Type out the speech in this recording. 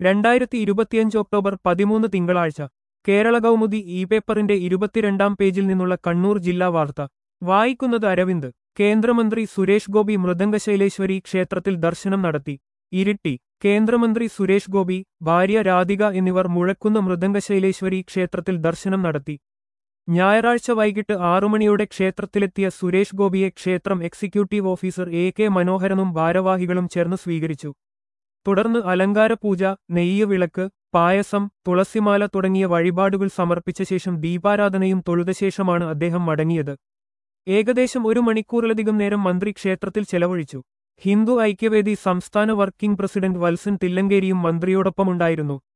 രണ്ടായിരത്തി ഇരുപത്തിയഞ്ച് ഒക്ടോബർ പതിമൂന്ന് തിങ്കളാഴ്ച കേരള കൗമുദി ഇ പേപ്പറിന്റെ ഇരുപത്തിരണ്ടാം പേജിൽ നിന്നുള്ള കണ്ണൂർ ജില്ലാ വാർത്ത വായിക്കുന്നത് അരവിന്ദ് കേന്ദ്രമന്ത്രി സുരേഷ് ഗോപി മൃദംഗശൈലേശ്വരി ക്ഷേത്രത്തിൽ ദർശനം നടത്തി ഇരിട്ടി കേന്ദ്രമന്ത്രി സുരേഷ് ഗോപി ഭാര്യ രാധിക എന്നിവർ മുഴക്കുന്ന മൃദംഗശൈലേശ്വരി ക്ഷേത്രത്തിൽ ദർശനം നടത്തി ഞായറാഴ്ച വൈകിട്ട് ആറുമണിയോടെ ക്ഷേത്രത്തിലെത്തിയ സുരേഷ് ഗോപിയെ ക്ഷേത്രം എക്സിക്യൂട്ടീവ് ഓഫീസർ എ കെ മനോഹരനും ഭാരവാഹികളും ചേർന്ന് സ്വീകരിച്ചു തുടർന്ന് അലങ്കാരപൂജ നെയ്യ് വിളക്ക് പായസം തുളസിമാല തുടങ്ങിയ വഴിപാടുകൾ സമർപ്പിച്ച ശേഷം ദീപാരാധനയും തൊഴുതശേഷമാണ് അദ്ദേഹം മടങ്ങിയത് ഏകദേശം ഒരു മണിക്കൂറിലധികം നേരം മന്ത്രി ക്ഷേത്രത്തിൽ ചെലവഴിച്ചു ഹിന്ദു ഐക്യവേദി സംസ്ഥാന വർക്കിംഗ് പ്രസിഡന്റ് വത്സൻ തില്ലങ്കേരിയും മന്ത്രിയോടൊപ്പമുണ്ടായിരുന്നു